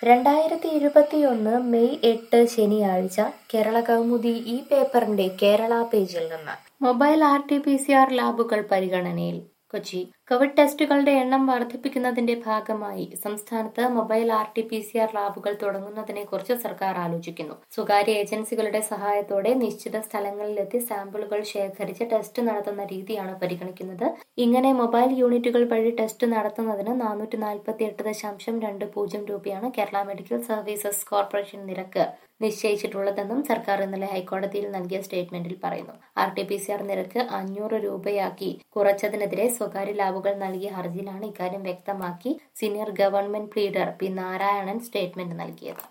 രണ്ടായിരത്തി ഇരുപത്തിയൊന്ന് മെയ് എട്ട് ശനിയാഴ്ച കേരള കൗമുദി ഈ പേപ്പറിന്റെ കേരള പേജിൽ നിന്ന് mobile R T P C R ലാബുകൾ പരിഗണനയിൽ കൊച്ചി കോവിഡ് ടെസ്റ്റുകളുടെ എണ്ണം വർദ്ധിപ്പിക്കുന്നതിന്റെ ഭാഗമായി സംസ്ഥാനത്ത് mobile R T P C R ലാബുകൾ തുടങ്ങുന്നതിനെക്കുറിച്ച് സർക്കാർ ആലോചിക്കുന്നു സ്വകാര്യ ഏജൻസികളുടെ സഹായത്തോടെ നിശ്ചിത സ്ഥലങ്ങളിലെത്തി സാമ്പിളുകൾ ശേഖരിച്ച് ടെസ്റ്റ് നടത്തുന്ന രീതിയാണ് പരിഗണിക്കുന്നത് ഇങ്ങനെ മൊബൈൽ യൂണിറ്റുകൾ വഴി ടെസ്റ്റ് നടത്തുന്നതിന് നാനൂറ്റി നാൽപ്പത്തി എട്ട് ദശാംശം രണ്ട് പൂജ്യം രൂപയാണ് കേരള മെഡിക്കൽ സർവീസസ് കോർപ്പറേഷൻ നിരക്ക് നിശ്ചയിച്ചിട്ടുള്ളതെന്നും സർക്കാർ ഇന്നലെ ഹൈക്കോടതിയിൽ നൽകിയ സ്റ്റേറ്റ്മെന്റിൽ പറയുന്നു R T P C R നിരക്ക് അഞ്ഞൂറ് രൂപയാക്കി കുറച്ചതിനെതിരെ സ്വകാര്യ ലാബുകൾ നൽകിയ ഹർജിയിലാണ് ഇക്കാര്യം വ്യക്തമാക്കി senior government pleader P Narayanan statement നൽകിയത്